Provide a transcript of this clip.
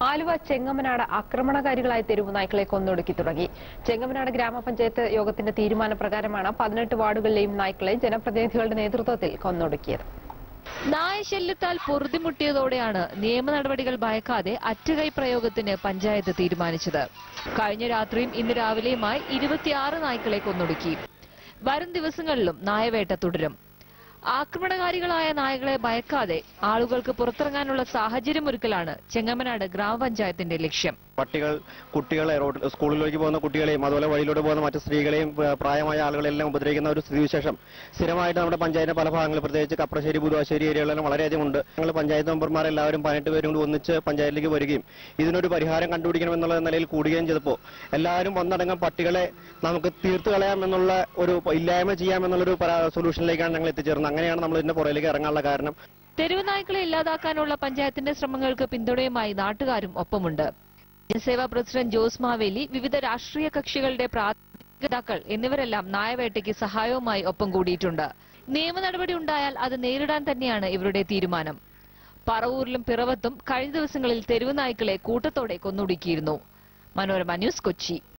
ആലുവ ചെങ്ങമനാട് ആക്രമണകാരികളായ തെരുവ് നായ്ക്കളെ കൊന്നൊടുക്കി തുടങ്ങി ചെങ്ങമനാട് ഗ്രാമപഞ്ചായത്ത് യോഗത്തിന്റെ തീരുമാനപ്രകാരമാണ് പതിനെട്ട് വാർഡുകളിലെയും നായ്ക്കളെ ജനപ്രതിനിധികളുടെ നേതൃത്വത്തിൽ കൊന്നൊടുക്കിയത് നായശല്യത്താൽ പൊറുതിമുട്ടിയതോടെയാണ് നിയമ നടപടികൾ ഭയക്കാതെ അറ്റുകൈ പ്രയോഗത്തിന് പഞ്ചായത്ത് തീരുമാനിച്ചത് കഴിഞ്ഞ രാത്രിയും ഇന്ന് രാവിലെയുമായി ഇരുപത്തിയാറ് നായ്ക്കളെ കൊന്നൊടുക്കി വരും ദിവസങ്ങളിലും നായവേട്ട തുടരും ആക്രമണകാരികളായ നായകളെ ഭയക്കാതെ ആളുകൾക്ക് പുറത്തിറങ്ങാനുള്ള സാഹചര്യമൊരുക്കലാണ് ചെങ്ങമനാട് ഗ്രാമപഞ്ചായത്തിന്റെ ലക്ഷ്യം പട്ടികൾ കുട്ടികളെ റോഡ് സ്കൂളിലേക്ക് പോകുന്ന കുട്ടികളെയും അതുപോലെ വഴിയിലൂടെ പോകുന്ന മറ്റു സ്ത്രീകളെയും ഏഹ് പ്രായമായ ആളുകളെല്ലാം ഉപദ്രവിക്കുന്ന ഒരു സ്ഥിതിവിശേഷം സ്ഥിരമായിട്ട് നമ്മുടെ പഞ്ചായത്തിന്റെ പല ഭാഗങ്ങളിൽ പ്രത്യേകിച്ച് കപ്രശ്ശേരി പുതുവാശ്ശേരി ഏരിയകളിലും വളരെയധികം ഉണ്ട് ഞങ്ങൾ പഞ്ചായത്ത് മെമ്പർമാരെല്ലാവരും പതിനെട്ട് പേരും കൂടി ഒന്നിച്ച് പഞ്ചായത്തിലേക്ക് വരികയും ഇതിനൊരു പരിഹാരം കണ്ടുപിടിക്കണം എന്നുള്ള നിലയിൽ കൂടുകയും ചെയ്തപ്പോൾ എല്ലാവരും വന്നടങ്കം പട്ടികളെ നമുക്ക് തീർത്തു കളയാം എന്നുള്ള ഒരു ഇല്ലായ്മ ചെയ്യാം എന്നുള്ളൊരു പരാ- സൊല്യൂഷനിലേക്കാണ് ഞങ്ങൾ എത്തിച്ചേർന്നത് അങ്ങനെയാണ് നമ്മൾ ഇതിന്റെ പുറകിലേക്ക് ഇറങ്ങാനുള്ള കാരണം തെരുവ് നായ്ക്കളെ ഇല്ലാതാക്കാനുള്ള പഞ്ചായത്തിന്റെ ശ്രമങ്ങൾക്ക് പിന്തുണയുമായി നാട്ടുകാരും ഒപ്പമുണ്ട് ജനസേവാ പ്രസിഡന്റ് ജോസ് മാവേലി വിവിധ രാഷ്ട്രീയ കക്ഷികളുടെ പ്രാതിനിധികൾ എന്നിവരെല്ലാം നായവേട്ടയ്ക്ക് സഹായവുമായി ഒപ്പം കൂടിയിട്ടുണ്ട് നിയമ നടപടി ഉണ്ടായാൽ അത് നേരിടാൻ തന്നെയാണ് ഇവരുടെ തീരുമാനം പറവൂരിലും പിറവത്തും കഴിഞ്ഞ ദിവസങ്ങളിൽ തെരുവ് നായ്ക്കളെ കൂട്ടത്തോടെ കൊന്നൊടുക്കിയിരുന്നു മനോരമ ന്യൂസ് കൊച്ചി